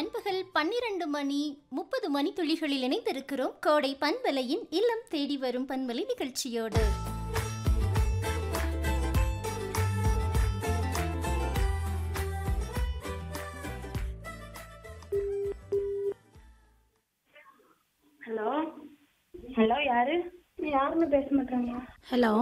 நண்பகல் பன்னிரண்டு மணி முப்பது மணி துளிகளில் இணைந்திருக்கிறோம் கோடை பண்பலையின் இல்லம் தேடி வரும் பண்பலை நிகழ்ச்சியோடு ஹலோ ஹலோ யாரு யாருன்னு பேச மாட்டாங்க ஹலோ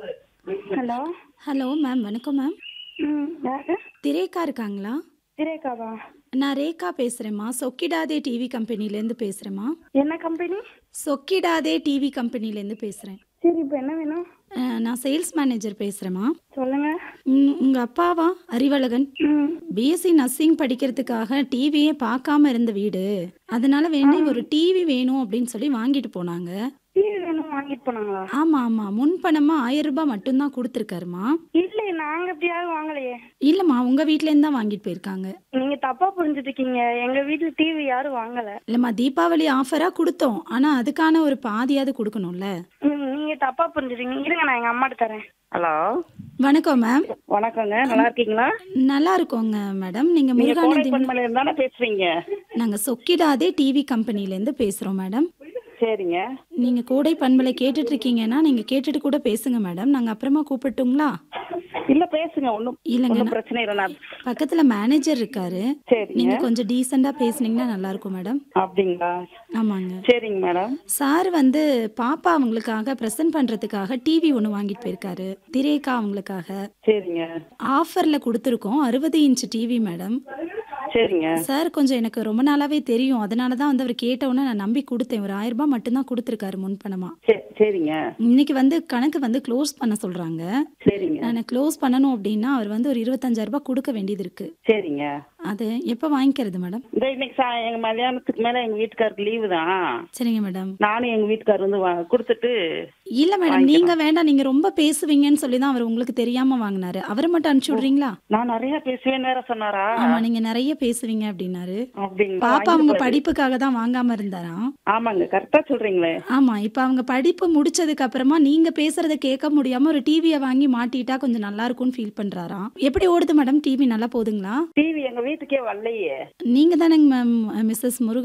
ஹலோ ஹலோ மேம் வணக்கம் மேம் ம் யாரு திரேக்கா இருக்காங்களா திரேகாவா நான் ரேகா பேசுகிறேம்மா சொக்கிடாதே டிவி கம்பெனிலேருந்து பேசுகிறேம்மா என்ன கம்பெனி சொக்கிடாதே டிவி கம்பெனிலேருந்து பேசுகிறேன் சரி இப்போ என்ன வேணும் நான் சேல்ஸ் மேனேஜர் பேசுகிறேம்மா சொல்லுங்க உங்கள் அப்பாவா அறிவழகன் ம் பிஎஸ்சி நர்சிங் படிக்கிறதுக்காக டிவியே பார்க்காம இருந்த வீடு அதனால வேணே ஒரு டிவி வேணும் அப்படின்னு சொல்லி வாங்கிட்டு போனாங்க டிவி வேணும் வாங்கிட்டு போனாங்களா ஆமாம் ஆமாம் முன்பணமாக ஆயிரம் ரூபாய் மட்டும்தான் கொடுத்துருக்காருமா இல்லையே நாங்க இப்படி யாரும் வாங்கலையே இல்லைம்மா உங்கள் வீட்டிலேருந்து தான் வாங்கிட்டு போயிருக்காங்க நீங்க தப்பா புரிஞ்சுட்டு இருக்கீங்க எங்க வீட்டுல டிவி யாரும் வாங்கல இல்லைம்மா தீபாவளி ஆஃபராக கொடுத்தோம் ஆனால் அதுக்கான ஒரு பாதியாவது கொடுக்கணும்ல ம், நீங்க தப்பா புரிஞ்சுட்டீங்க இருங்க நான் எங்க அம்மாட்ட தரேன் ஹலோ வணக்கம் மேம் வணக்கங்க நல்லா இருக்கீங்களா நல்லா இருக்கோங்க மேடம் நீங்கள் நீங்க கோடை முருகானந்தி பண்பலையில தானே பேசுறீங்க நாங்கள் சொக்கிடாதே டிவி கம்பெனிலேருந்து பேசுகிறோம் மேடம் சரிங்க நீங்கள் கோடை பண்பலை கேட்டுட்டு இருக்கீங்கன்னா நீங்கள் கேட்டுட்டு கூட பேசுங்க மேடம் நாங்கள் அப்புறமா கூப்பிட்டுங்களா இல்ல பேசுங்க ஒன்றும் இல்லைங்க ஒன்றும் பிரச்சனை இல்லை நான் பக்கத்தில் மேனேஜர் இருக்காரு சரிங்க நீங்கள் கொஞ்சம் டீசெண்டாக பேசுனீங்கன்னா நல்லா இருக்கும் மேடம் அப்படிங்களா ஆமாங்க சரிங்க மேடம் சார் வந்து பாப்பா அவங்களுக்காக ப்ரெசென்ட் பண்ணுறதுக்காக டிவி ஒன்று வாங்கிட்டு போயிருக்காரு திரேக்கா அவங்களுக்காக சரிங்க ஆஃபரில் கொடுத்துருக்கோம் அறுபது இன்ச் டிவி மேடம் சரிங்க சார் கொஞ்சம் எனக்கு ரொம்ப நாளாவே தெரியும் அதனால தான் வந்து அவர் கேட்டவுடனே நான் நம்பி கொடுத்தேன் ஒரு ஆயிரம் ரூபாய் மட்டும்தான் கொடுத்துருக்காரு முன்பணமா சரி சரிங்க இன்னைக்கு வந்து கணக்கு வந்து க்ளோஸ் பண்ண சொல்றாங்க சரிங்க நான் க்ளோஸ் பண்ணணும் அப்படின்னா அவர் வந்து ஒரு இருபத்தஞ்சாயிரம் ரூபாய் கொடுக்க வேண்டியது இருக்கு சரிங்க அது எப்போ வாங்கிக்கிறது மேடம் இந்த இன்னைக்கு சா எங்க மதியானத்துக்கு மேல எங்க வீட்டுக்காருக்கு லீவு தான் சரிங்க மேடம் நானும் எங்க வீட்டுக்கார் வந்து வா- கொடுத்துட்டு இல்ல மேடம் நீங்க வேண்டாம் நீங்க ரொம்ப பேசுவீங்கன்னு சொல்லி தான் அவர் உங்களுக்கு தெரியாம வாங்கினாரு அவரை மட்டும் அனுப்பிச்சு விடுறீங்களா நான் நிறைய பேசுவேன் வேற சொன்னாரா ஆமா நீங்க நிறைய பேசுவீங்க அப்படின்னாரு அப்படிங்களா பாப்பா அவங்க வாங்கிட்டு படிப்புக்காக தான் வாங்காம இருந்தாராம் ஆமாங்க கரெக்டா சொல்றீங்களே ஆமா இப்ப அவங்க படிப்பு முடிச்சதுக்கு அப்புறமா நீங்க பேசுறத கேட்க முடியாம ஒரு டிவியை வாங்கி மாட்டிட்டா கொஞ்சம் நல்லா இருக்கும்னு ஃபீல் பண்றாராம் எப்படி ஓடுது மேடம் டிவி நல்லா போகுதுங்களா டிவி எங்க வீட்டுக்கே வரலையே நீங்க தானேங்க மேம் மிஸ்ஸஸ் முருகன்